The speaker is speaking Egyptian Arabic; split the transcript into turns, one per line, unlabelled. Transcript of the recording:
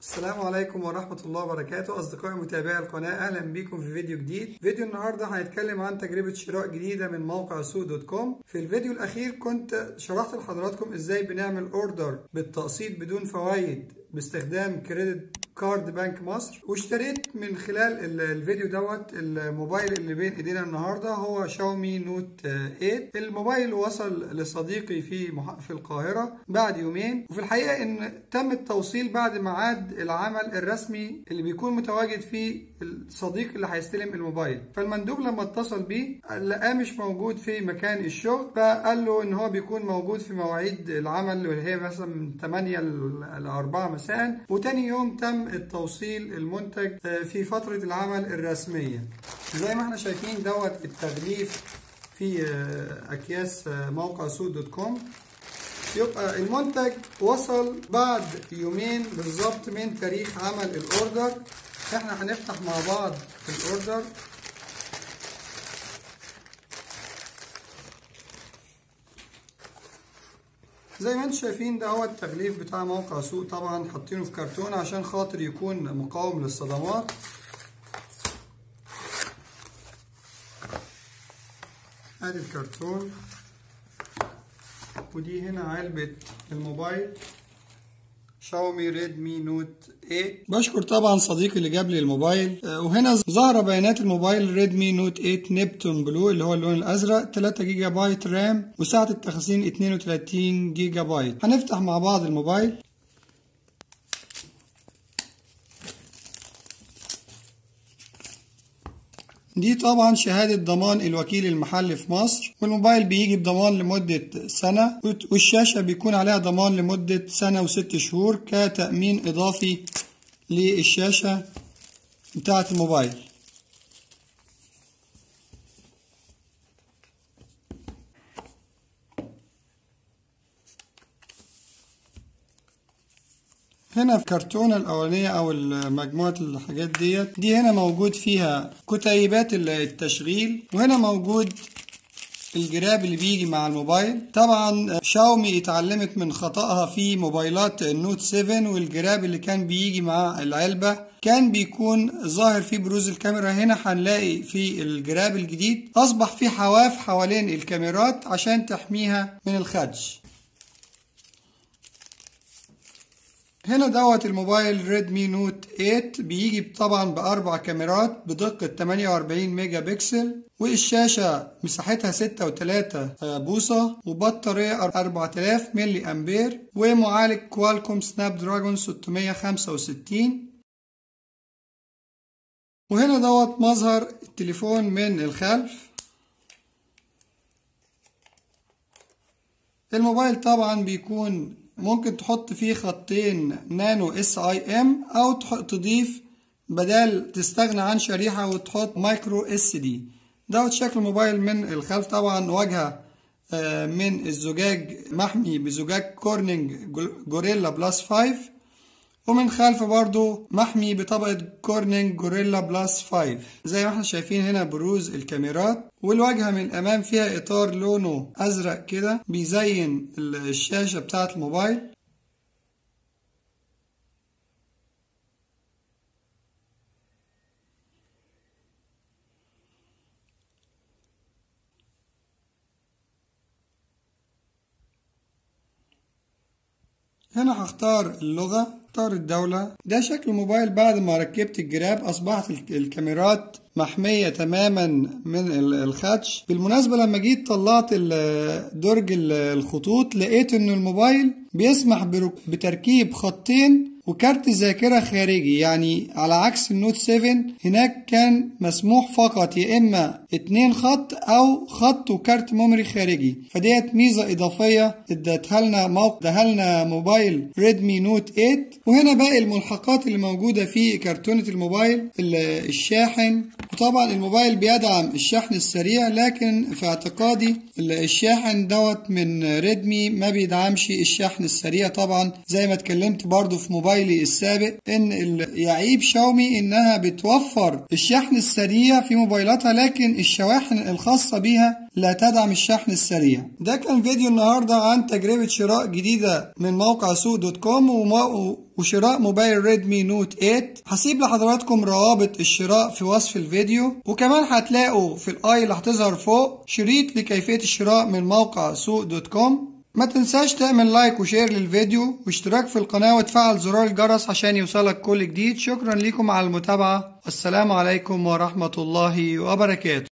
السلام عليكم ورحمة الله وبركاته أصدقائي متابعي القناة أهلا بكم في فيديو جديد فيديو النهاردة هنتكلم عن تجربة شراء جديدة من موقع سوق دوت كوم في الفيديو الأخير كنت شرحت لحضراتكم إزاي بنعمل أوردر بالتقسيط بدون فوائد باستخدام كريدت كارد بنك مصر واشتريت من خلال ال- الفيديو دوت الموبايل اللي بين ايدينا النهارده هو شاومي نوت 8 الموبايل وصل لصديقي في مح- في القاهره بعد يومين وفي الحقيقه ان تم التوصيل بعد ميعاد العمل الرسمي اللي بيكون متواجد فيه الصديق اللي هيستلم الموبايل فالمندوب لما اتصل بيه لقاه مش موجود في مكان الشغل فقال له ان هو بيكون موجود في مواعيد العمل اللي هي مثلا من 8 ل 4 مساء وتاني يوم تم التوصيل المنتج آه، في فترة العمل الرسمية زي ما احنا شايفين دوت التغليف في آه، اكياس آه، موقع سوق دوت كوم يبقى المنتج وصل بعد يومين بالظبط من تاريخ عمل الاوردر احنا هنفتح مع بعض الاوردر زي ما انتم شايفين ده هو التغليف بتاع موقع سوق طبعا حاطينه في كرتون عشان خاطر يكون مقاوم للصدمات ادي الكرتون ودي هنا علبة الموبايل شاومي ريدمي نوت 8 بشكر طبعا صديقي اللي جاب لي الموبايل آه، وهنا ظاهرة بيانات الموبايل ريدمي نوت 8 نيبتون بلو اللي هو اللون الازرق 3 جيجا بايت رام وسعة التخزين 32 جيجا بايت هنفتح مع بعض الموبايل دي طبعا شهادة ضمان الوكيل المحلي في مصر والموبايل بيجي بضمان لمدة سنة والشاشة بيكون عليها ضمان لمدة سنة وست شهور كتأمين إضافي للشاشة بتاعة الموبايل هنا في كرتونة الأولانية أو مجموعة الحاجات ديت دي هنا موجود فيها كتيبات التشغيل وهنا موجود الجراب اللي بيجي مع الموبايل طبعا شاومي اتعلمت من خطأها في موبايلات النوت 7 والجراب اللي كان بيجي مع العلبة كان بيكون ظاهر فيه بروز الكاميرا هنا هنلاقي في الجراب الجديد أصبح في حواف حوالين الكاميرات عشان تحميها من الخدش هنا دوت الموبايل ريدمي نوت 8 بيجي طبعا بأربع كاميرات بدقة 48 ميجا بكسل والشاشة مساحتها 6.3 بوصة وبطارية 4000 ملي أمبير ومعالج كوالكوم سناب دراجون 665 وهنا دوت مظهر التليفون من الخلف الموبايل طبعا بيكون ممكن تحط فيه خطين نانو اس اي ام او تضيف بدل تستغنى عن شريحة وتحط مايكرو اس دي دوت شكل الموبايل من الخلف طبعا واجهة من الزجاج محمي بزجاج كورنينج جوريلا بلس 5 ومن خلف برضو محمي بطبقة كورنينج جوريلا بلس 5 زي ما احنا شايفين هنا بروز الكاميرات والواجهة من الأمام فيها إطار لونه أزرق كده بيزين الشاشة بتاعة الموبايل هنا هختار اللغة اختار الدولة ده شكل الموبايل بعد ما ركبت الجراب أصبحت الكاميرات محمية تماما من الخدش بالمناسبة لما جيت طلعت درج الخطوط لقيت ان الموبايل بيسمح بتركيب خطين وكارت ذاكرة خارجي يعني على عكس النوت 7 هناك كان مسموح فقط يا إما اتنين خط أو خط وكارت ميموري خارجي فديت ميزة إضافية ادتها لنا موقع اداها لنا موبايل ريدمي نوت 8 وهنا باقي الملحقات اللي موجودة في كرتونة الموبايل الشاحن وطبعا الموبايل بيدعم الشحن السريع لكن في اعتقادي الشاحن دوت من ريدمي ما بيدعمش الشحن السريع طبعا زي ما اتكلمت برضو في موبايل فايلي السابق ان يعيب شاومي انها بتوفر الشحن السريع في موبايلاتها لكن الشواحن الخاصة بيها لا تدعم الشحن السريع ده كان فيديو النهاردة عن تجربة شراء جديدة من موقع سوق دوت كوم وشراء موبايل ريدمي نوت 8 هسيب لحضراتكم روابط الشراء في وصف الفيديو وكمان هتلاقوا في الاي اللي هتظهر فوق شريط لكيفية الشراء من موقع سوق دوت كوم ما تنساش تعمل لايك وشير للفيديو واشتراك في القناة وتفعل زرار الجرس عشان يوصلك كل جديد شكرا لكم على المتابعة والسلام عليكم ورحمة الله وبركاته